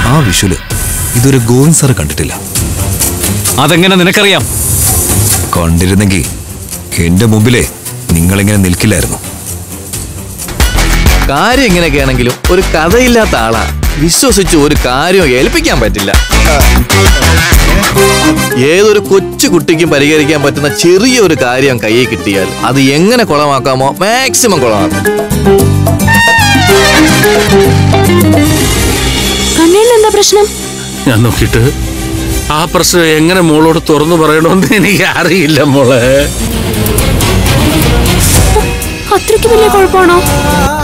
ആ വിഷുല് ഇതൊരു ഗോവിന്ദ് സാറ് കണ്ടിട്ടില്ല അതെങ്ങനെ നിനക്കറിയാം കണ്ടിരുന്നെങ്കിൽ എന്റെ മുമ്പിലേ നിങ്ങളിങ്ങനെ നിൽക്കില്ലായിരുന്നു കാര്യം ഇങ്ങനെയൊക്കെ ആണെങ്കിലും ഒരു കഥയില്ലാത്ത ആളാ വിശ്വസിച്ച് ഒരു കാര്യവും ഏൽപ്പിക്കാൻ പറ്റില്ല ഏതൊരു കൊച്ചു കുട്ടിക്കും പരിഹരിക്കാൻ പറ്റുന്ന ചെറിയൊരു കാര്യം കയ്യിൽ കിട്ടിയാൽ അത് എങ്ങനെ കുളമാക്കാമോ മാക്സിമം കുളമാക്കും കണ്ണേണ്ണ എന്താ പ്രശ്നം ഞാൻ നോക്കിയിട്ട് ആ പ്രശ്നം എങ്ങനെ മോളോട് തുറന്നു പറയണമെന്ന് എനിക്ക് അറിയില്ല മോളെ അത്രയ്ക്ക് വലിയ കുഴപ്പമാണോ